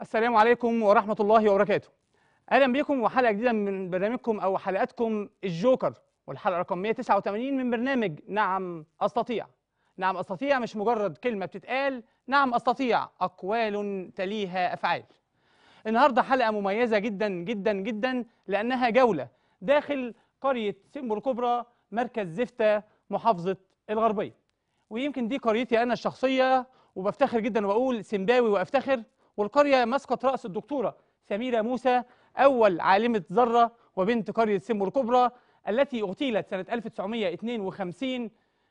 السلام عليكم ورحمة الله وبركاته. أهلا بكم وحلقة جديدة من برنامجكم أو حلقاتكم الجوكر والحلقة رقم 189 من برنامج نعم أستطيع. نعم أستطيع مش مجرد كلمة بتتقال، نعم أستطيع أقوال تليها أفعال. النهارده حلقة مميزة جدا جدا جدا لأنها جولة داخل قرية سمبو الكبرى مركز زفتة محافظة الغربية. ويمكن دي قريتي أنا الشخصية وبفتخر جدا وبقول سمباوي وأفتخر والقرية مسقط رأس الدكتورة سميرة موسى أول عالمة ذرة وبنت قرية سمبو الكبرى التي اغتيلت سنة 1952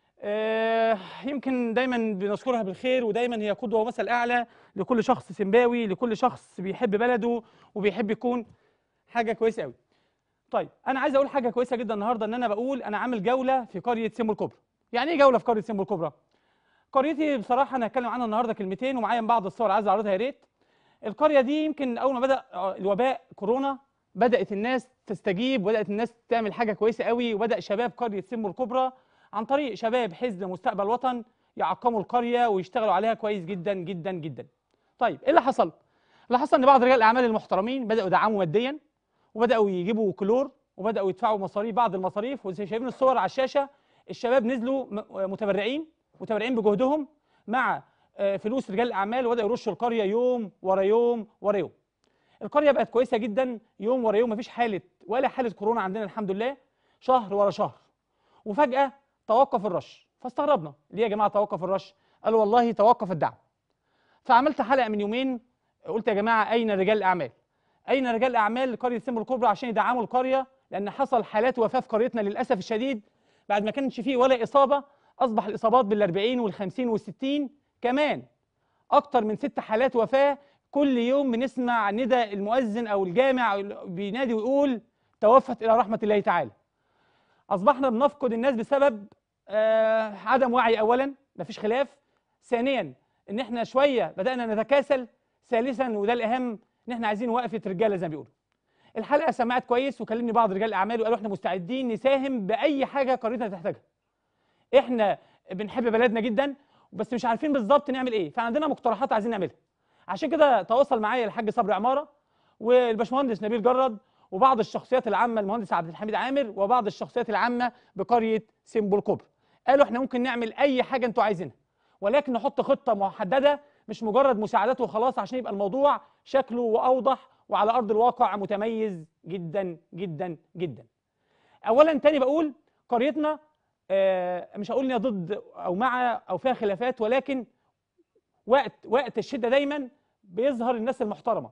آه، يمكن دايما بنذكرها بالخير ودايما هي قدوة ومثل أعلى لكل شخص سمباوي لكل شخص بيحب بلده وبيحب يكون حاجة كويسة قوي طيب أنا عايز أقول حاجة كويسة جدا النهاردة إن أنا بقول أنا عامل جولة في قرية سمبو الكبرى يعني إيه جولة في قرية سمبو الكبرى؟ قريتي بصراحة أنا هتكلم عنها النهاردة كلمتين ومعايا بعض الصور عايز أعرضها يا ريت القرية دي يمكن أول ما بدأ الوباء كورونا بدأت الناس تستجيب وبدأت الناس تعمل حاجة كويسة قوي وبدأ شباب قرية سمو الكبرى عن طريق شباب حزب مستقبل وطن يعقموا القرية ويشتغلوا عليها كويس جدا جدا جدا طيب إيه اللي حصل؟ اللي حصل إن بعض رجال الأعمال المحترمين بدأوا يدعموا ماديا وبدأوا يجيبوا كلور وبدأوا يدفعوا مصاريف بعض المصاريف وزي شايفين الصور على الشاشة الشباب نزلوا م- متبرعين متبرعين بجهدهم مع آه، فلوس رجال الاعمال وبداوا يرشوا القريه يوم ورا يوم ورا يوم. القريه بقت كويسه جدا يوم ورا يوم مفيش حاله ولا حاله كورونا عندنا الحمد لله شهر ورا شهر. وفجاه توقف الرش فاستغربنا ليه يا جماعه توقف الرش؟ قالوا والله توقف الدعم. فعملت حلقه من يومين قلت يا جماعه اين رجال الاعمال؟ اين رجال الاعمال قريه سمو الكبرى عشان يدعموا القريه لان حصل حالات وفاه في قريتنا للاسف الشديد بعد ما كانش فيه ولا اصابه اصبح الاصابات بال40 وال50 وال60 كمان اكتر من ست حالات وفاه كل يوم بنسمع ندى المؤذن او الجامع بينادي ويقول توفت الى رحمه الله تعالى اصبحنا بنفقد الناس بسبب آه عدم وعي اولا مفيش خلاف ثانيا ان احنا شويه بدانا نتكاسل ثالثا وده الاهم ان احنا عايزين وقفه رجاله زي ما بيقولوا الحلقه سمعت كويس وكلمني بعض رجال الاعمال وقالوا احنا مستعدين نساهم باي حاجه قريتنا تحتاجها احنا بنحب بلدنا جدا بس مش عارفين بالظبط نعمل ايه فعندنا مقترحات عايزين نعملها عشان كده تواصل معايا الحاج صبري عماره والباشمهندس نبيل جرد وبعض الشخصيات العامه المهندس عبد الحميد عامر وبعض الشخصيات العامه بقريه سمبو الكبرى قالوا احنا ممكن نعمل اي حاجه انتوا عايزينها ولكن نحط خطه محدده مش مجرد مساعدات وخلاص عشان يبقى الموضوع شكله واوضح وعلى ارض الواقع متميز جدا جدا جدا اولا تاني بقول قريتنا آه، مش هقول اني ضد او مع او فيها خلافات ولكن وقت وقت الشده دايما بيظهر الناس المحترمه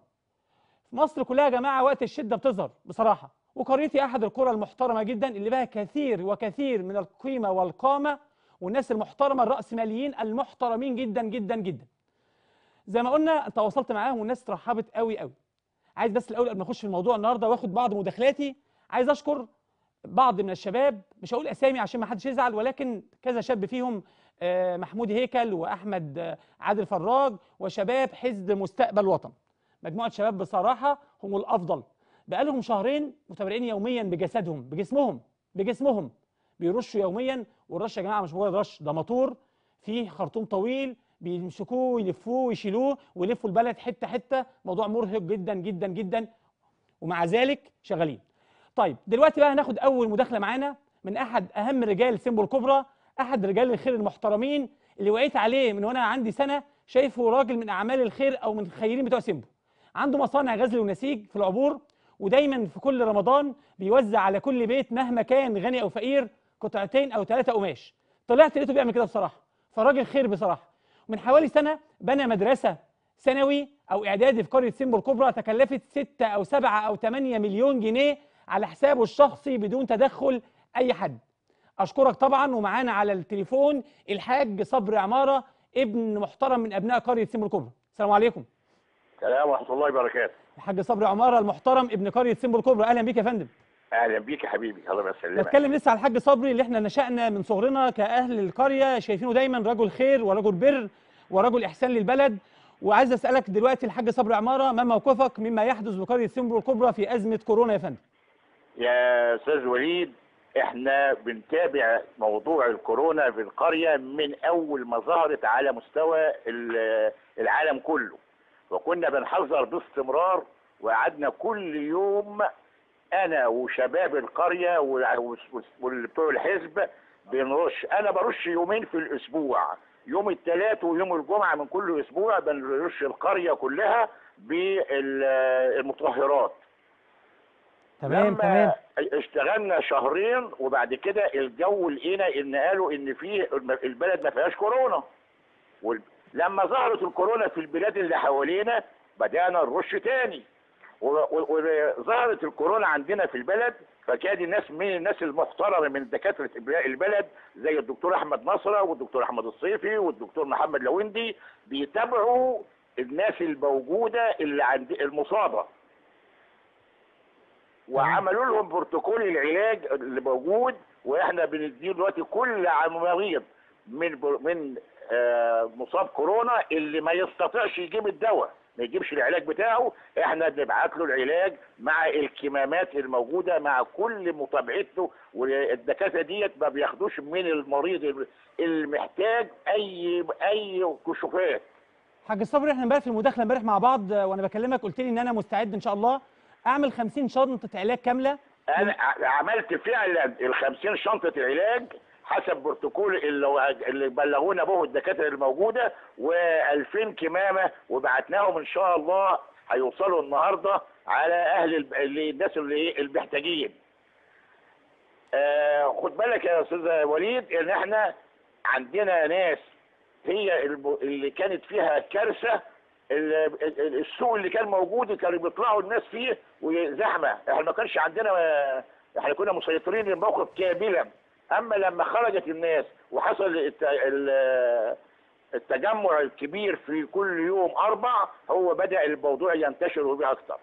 في مصر كلها يا جماعه وقت الشده بتظهر بصراحه وقريتي احد القرى المحترمه جدا اللي بها كثير وكثير من القيمه والقامه والناس المحترمه الراسماليين المحترمين جدا جدا جدا زي ما قلنا تواصلت معاهم والناس رحبت قوي قوي عايز بس الاول قبل ما اخش في الموضوع النهارده واخد بعض مداخلاتي عايز اشكر بعض من الشباب مش هقول اسامي عشان ما حدش يزعل ولكن كذا شاب فيهم آه، محمود هيكل واحمد آه، عادل فراج وشباب حزب مستقبل وطن مجموعه شباب بصراحه هم الافضل بقالهم شهرين متابعين يوميا بجسدهم بجسمهم بجسمهم بيرشوا يوميا والرش يا جماعه مش مجرد رش ده موتور فيه خرطوم طويل بيمسكوه ويلفوه ويشيلوه ويلفوا البلد حته حته موضوع مرهق جدا جدا جدا ومع ذلك شغالين طيب دلوقتي بقى هناخد اول مداخله معانا من احد اهم رجال سيمبو الكبرى احد رجال الخير المحترمين اللي وقيت عليه من وانا عندي سنه شايفه راجل من اعمال الخير او من الخيرين بتوع سيمبو عنده مصانع غزل ونسيج في العبور ودايما في كل رمضان بيوزع على كل بيت مهما كان غني او فقير قطعتين او ثلاثه قماش طلعت لقيته بيعمل كده بصراحه فراجل خير بصراحه من حوالي سنه بنى مدرسه ثانوي او اعدادي في قريه سيمبو الكبرى تكلفت 6 او 7 او 8 مليون جنيه على حسابه الشخصي بدون تدخل اي حد اشكرك طبعا ومعانا على التليفون الحاج صبري عماره ابن محترم من ابناء قريه سيمبو الكبرى السلام عليكم السلام ورحمة الله وبركاته الحاج صبري عماره المحترم ابن قريه سيمبو الكبرى اهلا بيك يا فندم أهلا بيك يا حبيبي الله يسلمك بتكلم لسه على الحاج صبري اللي احنا نشأنا من صغرنا كأهل القرية شايفينه دايما رجل خير ورجل بر ورجل إحسان للبلد وعايز أسألك دلوقتي الحاج صبري عمارة ما موقفك مما يحدث بقرية سيمبو الكبرى في أزمة كورونا يا فندم يا أستاذ وليد احنا بنتابع موضوع الكورونا في القرية من أول ما ظهرت على مستوى ال- العالم كله وكنا بنحذر باستمرار وقعدنا كل يوم انا وشباب القريه وبتوع الحزب بنرش انا برش يومين في الاسبوع يوم الثلاث ويوم الجمعه من كل اسبوع بنرش القريه كلها بالمطهرات تمام لما تمام اشتغلنا شهرين وبعد كده الجو لقينا ان قالوا ان في البلد ما فيهاش كورونا وال- لما ظهرت الكورونا في البلاد اللي حوالينا بدانا نرش تاني و- و- وظهرت الكورونا عندنا في البلد فكان الناس من الناس المحترمه من دكاتره البلد زي الدكتور احمد نصره والدكتور احمد الصيفي والدكتور محمد لوندي بيتابعوا الناس الموجوده اللي عند المصابه وعملوا لهم بروتوكول العلاج اللي موجود واحنا بنديه دلوقتي كل مريض من من آه، مصاب كورونا اللي ما يستطيعش يجيب الدواء ما يجيبش العلاج بتاعه احنا بنبعت له العلاج مع الكمامات الموجوده مع كل متابعته والدكاتره ديت ما بياخدوش من المريض المحتاج اي اي كشوفات حاج صبري احنا امبارح في المداخله امبارح مع بعض آه، وانا بكلمك قلت لي ان انا مستعد ان شاء الله اعمل 50 شنطه علاج كامله انا ع- عملت فعلا ال 50 شنطه العلاج حسب بروتوكول اللي اللي بلغونا به الدكاتره الموجوده و2000 كمامه وبعتناهم ان شاء الله هيوصلوا النهارده على اهل الب- اللي الناس اللي ايه المحتاجين. آه خد بالك يا استاذ وليد ان احنا عندنا ناس هي الم- اللي كانت فيها كارثه ال- ال- السوق اللي كان موجود كانوا بيطلعوا الناس فيه وزحمه احنا ما كانش عندنا احنا كنا مسيطرين الموقف كاملا اما لما خرجت الناس وحصل الت- ال- التجمع الكبير في كل يوم اربع هو بدا الموضوع ينتشر ويبقى اكتر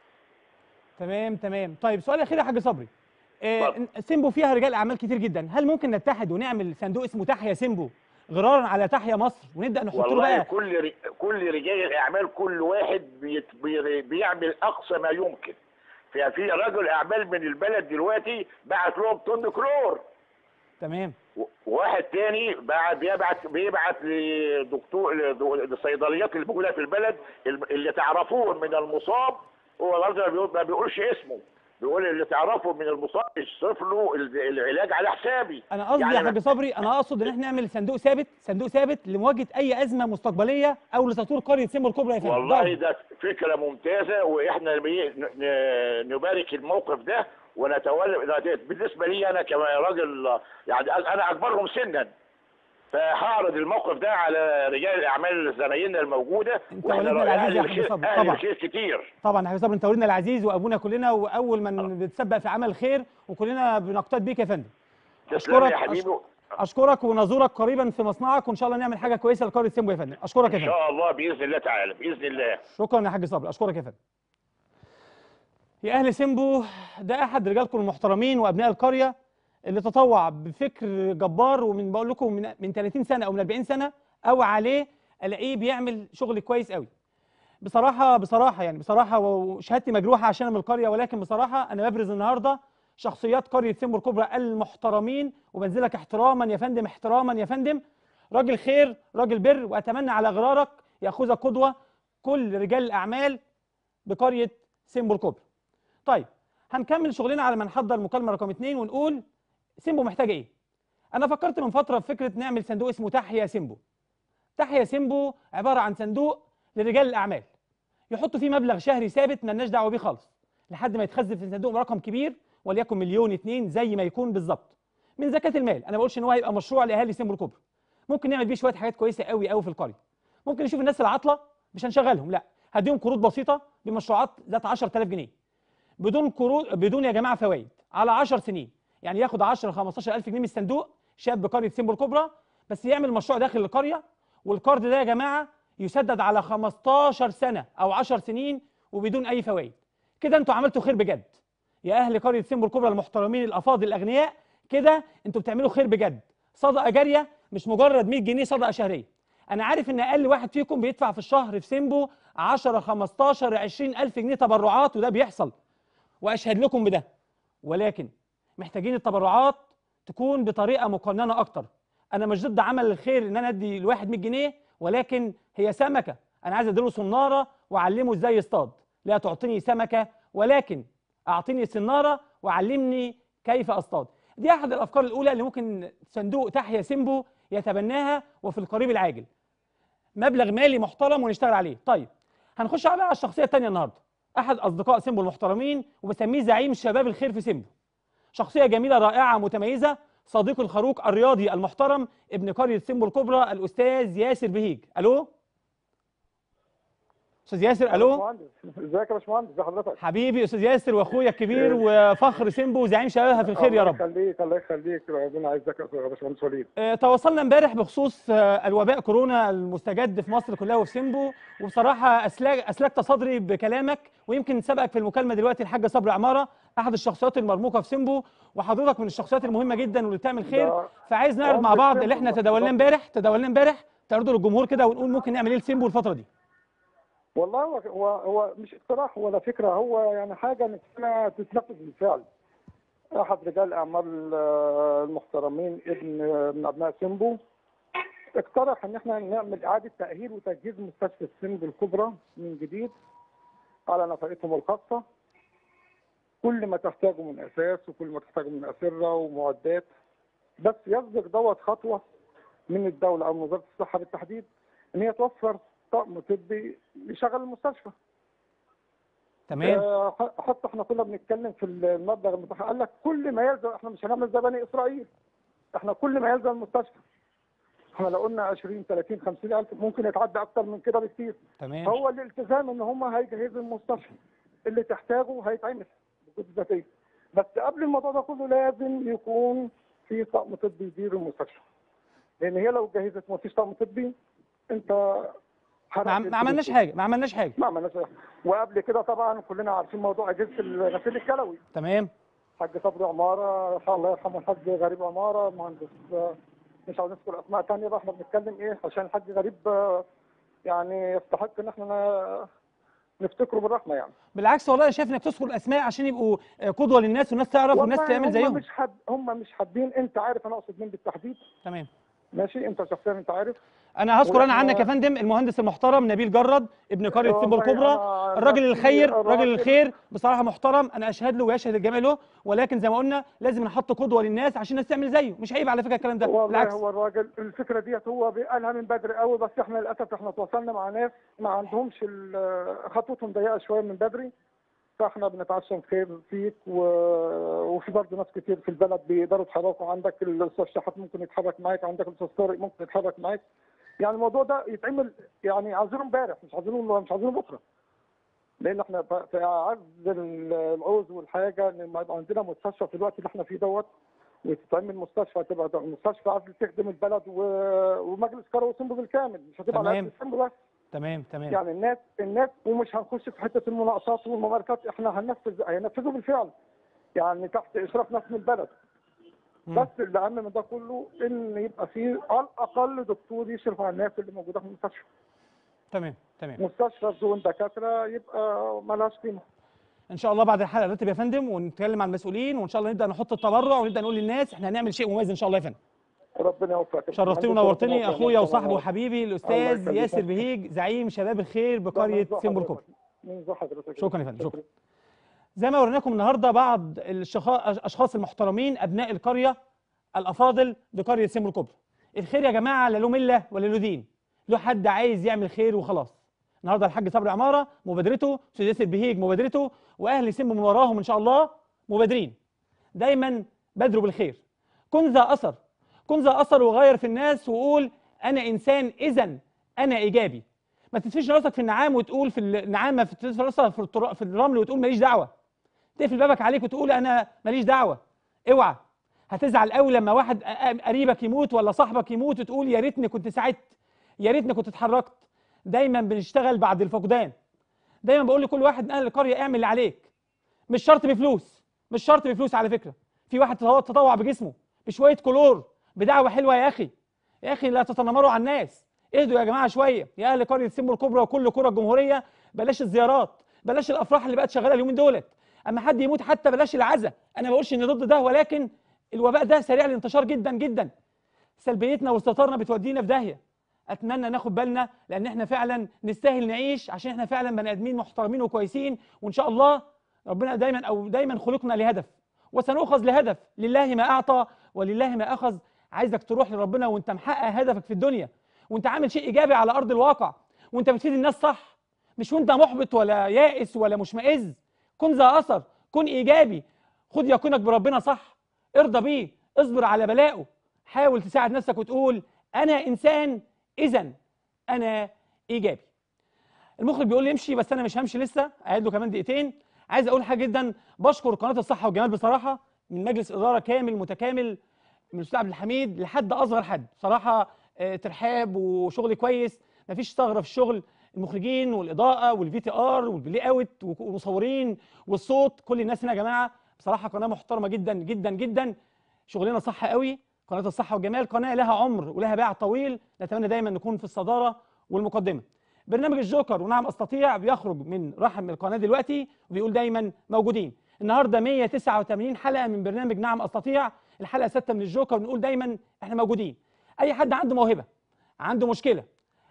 تمام تمام طيب سؤال اخير يا حاج صبري آه اتفضل. سيمبو فيها رجال اعمال كتير جدا هل ممكن نتحد ونعمل صندوق اسمه تحيا سيمبو غرارا على تحيا مصر ونبدا نحط له والله بقى كل ر- كل رجال الاعمال كل واحد بيت- بي- بيعمل اقصى ما يمكن في في رجل اعمال من البلد دلوقتي بعت لهم طن كلور تمام و- وواحد تاني بعد بيبعت بيبعت لدكتور لدو- للصيدليات اللي موجوده في البلد الم- اللي تعرفوهم من المصاب هو الراجل ما بيقول- ما بيقولش اسمه بيقول اللي تعرفه من المصاب يصرف له ال- العلاج على حسابي انا قصدي يعني يا أنا- حاج صبري انا اقصد ان احنا نعمل صندوق ثابت صندوق ثابت لمواجهه اي ازمه مستقبليه او لتطوير قريه سيمبو الكبرى يا فندم والله ده ده فكره ممتازه واحنا بي- ن- ن- نبارك الموقف ده ونتولى ده بالنسبه لي انا كراجل يعني انا اكبرهم سنا فهعرض الموقف ده على رجال الاعمال زمايلنا الموجوده أنت واحنا ولدنا العزيز يا اهل حاج الخير صبري، اهل طبعا. الخير كتير طبعا يا حاج صبري انت ولدنا العزيز وابونا كلنا واول من بتسبق في عمل خير وكلنا بنقتد بيك يا فندم تسلم يا أشكرك- حبيبي اشكرك ونزورك قريبا في مصنعك وان شاء الله نعمل حاجه كويسه لقريه سيمبو يا فندم اشكرك يا ان فندم شاء الله باذن الله تعالى باذن الله شكرا يا حاج صبري اشكرك يا فندم يا اهل سيمبو ده احد رجالكم المحترمين وابناء القريه اللي تطوع بفكر جبار ومن بقول لكم من من 30 سنه او من 40 سنه او عليه الاقيه بيعمل شغل كويس قوي بصراحه بصراحه يعني بصراحه وشهادتي مجروحه عشان أنا من القريه ولكن بصراحه انا ببرز النهارده شخصيات قريه سيمبو الكبرى المحترمين وبنزلك احتراما يا فندم احتراما يا فندم راجل خير راجل بر واتمنى على غرارك ياخذك قدوه كل رجال الاعمال بقريه سيمبو الكبرى طيب هنكمل شغلنا على ما نحضر المكالمه رقم اتنين ونقول سيمبو محتاجه ايه انا فكرت من فتره في فكره نعمل صندوق اسمه تحيا سيمبو تحيا سيمبو عباره عن صندوق لرجال الاعمال يحطوا فيه مبلغ شهري ثابت مالناش دعوه بيه خالص لحد ما يتخزن في الصندوق رقم كبير وليكن مليون اتنين زي ما يكون بالظبط من زكاه المال انا بقولش ان هو هيبقى مشروع لاهالي سيمبو الكبرى ممكن نعمل بيه شويه حاجات كويسه قوي قوي في القريه ممكن نشوف الناس العاطله مش هنشغلهم لا هديهم قروض بسيطه بمشروعات ذات 10000 جنيه بدون قروض بدون يا جماعه فوائد على 10 سنين يعني ياخد 10 15000 جنيه من الصندوق شاب قريه سيمبو الكبرى بس يعمل مشروع داخل القريه والقرض ده يا جماعه يسدد على 15 سنه او 10 سنين وبدون اي فوائد كده انتوا عملتوا خير بجد يا اهل قريه سيمبو الكبرى المحترمين الافاضل الاغنياء كده انتوا بتعملوا خير بجد صدقه جاريه مش مجرد 100 جنيه صدقه شهريه انا عارف ان اقل واحد فيكم بيدفع في الشهر في سيمبو 10 15 20 الف جنيه تبرعات وده بيحصل واشهد لكم بده ولكن محتاجين التبرعات تكون بطريقه مقننه اكتر انا مش ضد عمل الخير ان انا ادي الواحد 100 جنيه ولكن هي سمكه انا عايز اديله صناره وأعلمه إزاي يصطاد لا تعطيني سمكة ولكن أعطيني سنارة وعلمني كيف أصطاد دي أحد الأفكار الأولى اللي ممكن صندوق تحيا سيمبو يتبناها وفي القريب العاجل مبلغ مالي محترم ونشتغل عليه طيب هنخش على الشخصية التانية النهاردة أحد أصدقاء سيمبو المحترمين وبسميه زعيم شباب الخير في سيمبو شخصية جميلة رائعة متميزة صديق الخروج الرياضي المحترم ابن قرية سيمبو الكبرى الأستاذ ياسر بهيج ألو أستاذ ياسر ألو باشمهندس ازيك يا باشمهندس ازي حضرتك حبيبي أستاذ ياسر وأخويا الكبير وفخر سيمبو وزعيم شبابها في الخير يا الله رب يخليك الله يخليك ربنا يعزك يا باشمهندس وليد آه، تواصلنا امبارح بخصوص آه، الوباء كورونا المستجد في مصر كلها وفي سيمبو وبصراحه اسلك اسلكت صدري بكلامك ويمكن سبقك في المكالمه دلوقتي الحاج صبري عماره احد الشخصيات المرموقه في سيمبو وحضرتك من الشخصيات المهمه جدا واللي بتعمل خير ده فعايز نعرض مع عمر بعض سيمبو اللي احنا بالظبط. تداولناه امبارح تداولناه امبارح تعرضه للجمهور كده ونقول ممكن نعمل ايه لسيمبو الفتره دي والله هو هو هو مش اقتراح ولا فكره هو يعني حاجه نفسنا تتنفذ بالفعل احد رجال الاعمال آه، المحترمين ابن من ابناء سيمبو اقترح ان احنا نعمل اعاده تاهيل وتجهيز مستشفى سيمبو الكبرى من جديد على نفقتهم الخاصه كل ما تحتاجه من اساس وكل ما تحتاجه من اسره ومعدات بس يسبق دوت خطوه من الدوله او من وزاره الصحه بالتحديد ان هي توفر طقم طبي يشغل المستشفى تمام آه، ح- حتى احنا كنا بنتكلم في المبلغ المتاح قال لك كل ما يلزم احنا مش هنعمل زي بني اسرائيل احنا كل ما يلزم المستشفى احنا لو قلنا 20 30 50 الف ممكن يتعدى اكتر من كده بكتير تمام هو الالتزام ان هم هيجهزوا المستشفى اللي تحتاجه هيتعمل بجهود ذاتيه بس قبل الموضوع ده كله لازم يكون في طقم طبي يدير المستشفى لان هي لو جهزت ما فيش طقم طبي انت حرقت ما عم- ما عملناش الفلوس. حاجه ما عملناش حاجه ما عملناش حاجة. وقبل كده طبعا كلنا عارفين موضوع اجهزه الغسيل الكلوي تمام حاج صبري عماره الله يرحمه الحاج غريب عماره مهندس آه، مش عاوز نذكر اسماء ثانيه بقى احنا بنتكلم ايه عشان الحاج غريب آه، يعني يستحق ان احنا ن- نفتكره بالرحمه يعني بالعكس والله انا شايف انك تذكر الاسماء عشان يبقوا آه، قدوه للناس والناس تعرف والناس والله تعمل هم زيهم مش حب هم مش حابين انت عارف انا اقصد مين بالتحديد تمام ماشي انت شخصيا انت عارف انا هذكر انا وإحنا- عنك يا فندم المهندس المحترم نبيل جرد ابن قريه والله سيمبو الكبرى أنا الراجل نفسي الخير راجل الراجل- الخير بصراحه محترم انا اشهد له ويشهد الجميع له ولكن زي ما قلنا لازم نحط قدوه للناس عشان الناس تعمل زيه مش عيب على فكره الكلام ده والله بالعكس هو الراجل الفكره ديت هو قالها من بدري قوي بس احنا للاسف احنا تواصلنا مع ناس ما عندهمش ال- خطوتهم ضيقه شويه من بدري فاحنا بنتعشم خير فيك و... وفي برضه ناس كتير في البلد بيقدروا يتحركوا عندك الاستاذ شحات ممكن يتحرك معاك عندك الاستاذ طارق ممكن يتحرك معاك يعني الموضوع ده يتعمل يعني عايزينه امبارح مش عايزينه مش عايزينه بكره لان احنا ف- في اعز ال- العوز والحاجه ان ما يبقى عندنا مستشفى في الوقت اللي احنا فيه دوت وتتعمل مستشفى تبقى مستشفى عايز تخدم البلد و... ومجلس قرى وسيمبو بالكامل مش هتبقى على تمام. قد سيمبو بس تمام تمام يعني الناس الناس ومش هنخش في حته المناقصات والممارسات احنا هننفذ هينفذوا بالفعل يعني تحت اشراف ناس من البلد مم. بس اللي اهم من ده كله ان يبقى في على الاقل دكتور يشرف على الناس اللي موجوده في المستشفى تمام تمام مستشفى بدون دكاتره يبقى ملهاش قيمه ان شاء الله بعد الحلقه نرتب يا فندم ونتكلم مع المسؤولين وان شاء الله نبدا نحط التبرع ونبدا نقول للناس احنا هنعمل شيء مميز ان شاء الله يا فندم ربنا يوفقك شرفتني ربنا ونورتني يوفقك. اخويا وصاحبي وحبيبي الله الاستاذ يخليك. ياسر بهيج زعيم شباب الخير بقريه من سيمبو الكبرى من حضرتك شكرا يا فندم، شكرا. زي ما وريناكم النهارده بعض الشخا- الاشخاص المحترمين ابناء القريه الافاضل بقريه سيمبو الكبرى الخير يا جماعه لا له مله ولا له دين له حد عايز يعمل خير وخلاص النهارده الحاج صبري عماره مبادرته استاذ ياسر بهيج مبادرته واهل سيمبو من وراهم ان شاء الله مبادرين دايما بادروا بالخير كن ذا اثر كن ذا اثر وغير في الناس وقول انا انسان اذا انا ايجابي ما تدفنش راسك في النعام وتقول في النعامه في تدفن راسك في, الترا- في الرمل وتقول ماليش دعوه تقفل بابك عليك وتقول انا ماليش دعوه اوعى هتزعل قوي لما واحد أ- قريبك يموت ولا صاحبك يموت وتقول يا ريتني كنت ساعدت يا ريتني كنت اتحركت دايما بنشتغل بعد الفقدان دايما بقول لكل واحد من اهل القريه اعمل اللي عليك مش شرط بفلوس مش شرط بفلوس على فكره في واحد تطوع- تطوع بجسمه بشويه كلور بدعوه حلوه يا اخي يا اخي لا تتنمروا على الناس اهدوا يا جماعه شويه يا اهل قريه سيمبو الكبرى وكل قرى الجمهوريه بلاش الزيارات بلاش الافراح اللي بقت شغاله اليومين دولت اما حد يموت حتى بلاش العزاء انا ما بقولش اني ضد ده ولكن الوباء ده سريع الانتشار جدا جدا سلبيتنا واستهتارنا بتودينا في داهيه اتمنى ناخد بالنا لان احنا فعلا نستاهل نعيش عشان احنا فعلا بني ادمين محترمين وكويسين وان شاء الله ربنا دايما او دايما خلقنا لهدف وسنؤخذ لهدف لله ما اعطى ولله ما اخذ عايزك تروح لربنا وانت محقق هدفك في الدنيا وانت عامل شيء ايجابي على ارض الواقع وانت بتفيد الناس صح مش وانت محبط ولا يائس ولا مشمئز كن ذا اثر كن ايجابي خد يقينك بربنا صح ارضى بيه اصبر على بلائه حاول تساعد نفسك وتقول انا انسان اذا انا ايجابي المخرج بيقول لي امشي بس انا مش همشي لسه قاعد له كمان دقيقتين عايز اقول حاجه جدا بشكر قناه الصحه والجمال بصراحه من مجلس اداره كامل متكامل من الاستاذ عبد الحميد لحد اصغر حد بصراحه آه، ترحاب وشغل كويس مفيش ثغره في الشغل المخرجين والاضاءه والفي تي ار والبلاي اوت والمصورين والصوت كل الناس هنا يا جماعه بصراحه قناه محترمه جدا جدا جدا شغلنا صح قوي قناه الصحه والجمال قناه لها عمر ولها باع طويل نتمنى دايما نكون في الصداره والمقدمه برنامج الجوكر ونعم استطيع بيخرج من رحم القناه دلوقتي وبيقول دايما موجودين النهارده 189 حلقه من برنامج نعم استطيع الحلقه 6 من الجوكر بنقول دايما احنا موجودين اي حد عنده موهبه عنده مشكله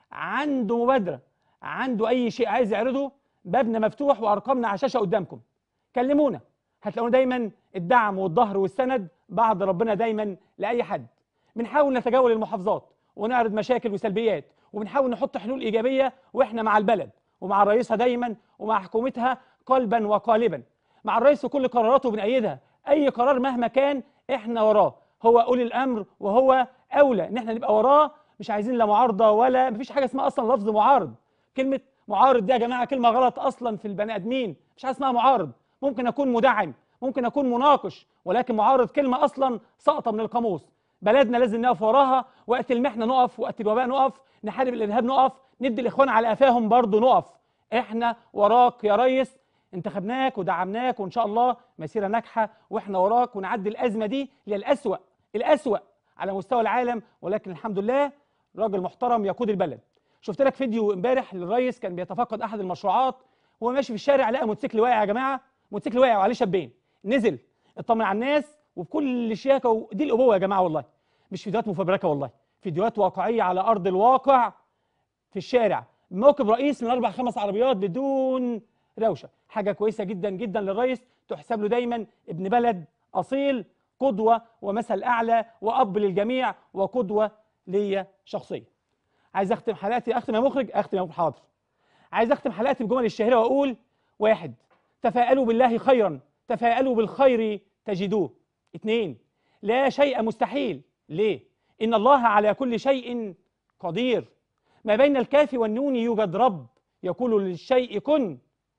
عنده مبادره عنده اي شيء عايز يعرضه بابنا مفتوح وارقامنا على الشاشه قدامكم كلمونا هتلاقونا دايما الدعم والظهر والسند بعد ربنا دايما لاي حد بنحاول نتجول المحافظات ونعرض مشاكل وسلبيات وبنحاول نحط حلول ايجابيه واحنا مع البلد ومع رئيسها دايما ومع حكومتها قلبا وقالبا مع الرئيس وكل قراراته بنأيدها اي قرار مهما كان احنا وراه هو اولي الامر وهو اولى ان احنا نبقى وراه مش عايزين لا معارضه ولا مفيش حاجه اسمها اصلا لفظ معارض كلمه معارض دي يا جماعه كلمه غلط اصلا في البني ادمين مش حاجه اسمها معارض ممكن اكون مدعم ممكن اكون مناقش ولكن معارض كلمه اصلا ساقطه من القاموس بلدنا لازم نقف وراها وقت المحنه نقف وقت الوباء نقف نحارب الارهاب نقف ندي الاخوان على قفاهم برضه نقف احنا وراك يا ريس انتخبناك ودعمناك وان شاء الله مسيره ناجحه واحنا وراك ونعدي الازمه دي اللي هي الاسوا الاسوا على مستوى العالم ولكن الحمد لله راجل محترم يقود البلد شفت لك فيديو امبارح للريس كان بيتفقد احد المشروعات وهو ماشي في الشارع لقى موتوسيكل واقع يا جماعه موتوسيكل واقع وعليه شابين نزل اطمن على الناس وبكل شياكه ودي الابوه يا جماعه والله مش فيديوهات مفبركه والله فيديوهات واقعيه على ارض الواقع في الشارع موكب رئيس من اربع خمس عربيات بدون روشه حاجه كويسه جدا جدا للرئيس تحسب له دايما ابن بلد اصيل قدوه ومثل اعلى واب للجميع وقدوه ليا شخصيا عايز اختم حلقتي اختم يا مخرج اختم يا مخرج حاضر عايز اختم حلقتي بجمل الشهيره واقول واحد تفاءلوا بالله خيرا تفاءلوا بالخير تجدوه اثنين لا شيء مستحيل ليه ان الله على كل شيء قدير ما بين الكاف والنون يوجد رب يقول للشيء كن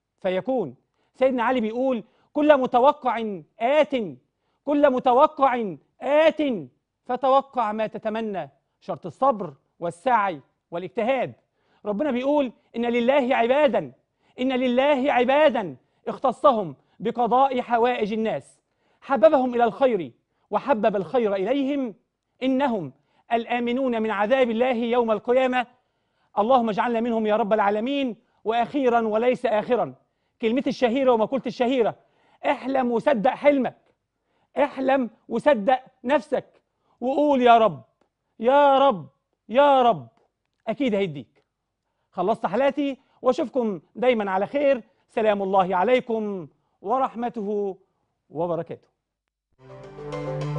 فيكون سيدنا علي بيقول كل متوقع آت كل متوقع آت فتوقع ما تتمنى شرط الصبر والسعي والاجتهاد ربنا بيقول إن لله عبادا إن لله عبادا اختصهم بقضاء حوائج الناس حببهم إلى الخير وحبب الخير إليهم إنهم الآمنون من عذاب الله يوم القيامة اللهم اجعلنا منهم يا رب العالمين وأخيرا وليس آخرا كلمتي الشهيرة ومقولتي الشهيرة احلم وصدق حلمك احلم وصدق نفسك وقول يا رب يا رب يا رب أكيد هيديك خلصت حلقتي واشوفكم دايما على خير سلام الله عليكم ورحمته وبركاته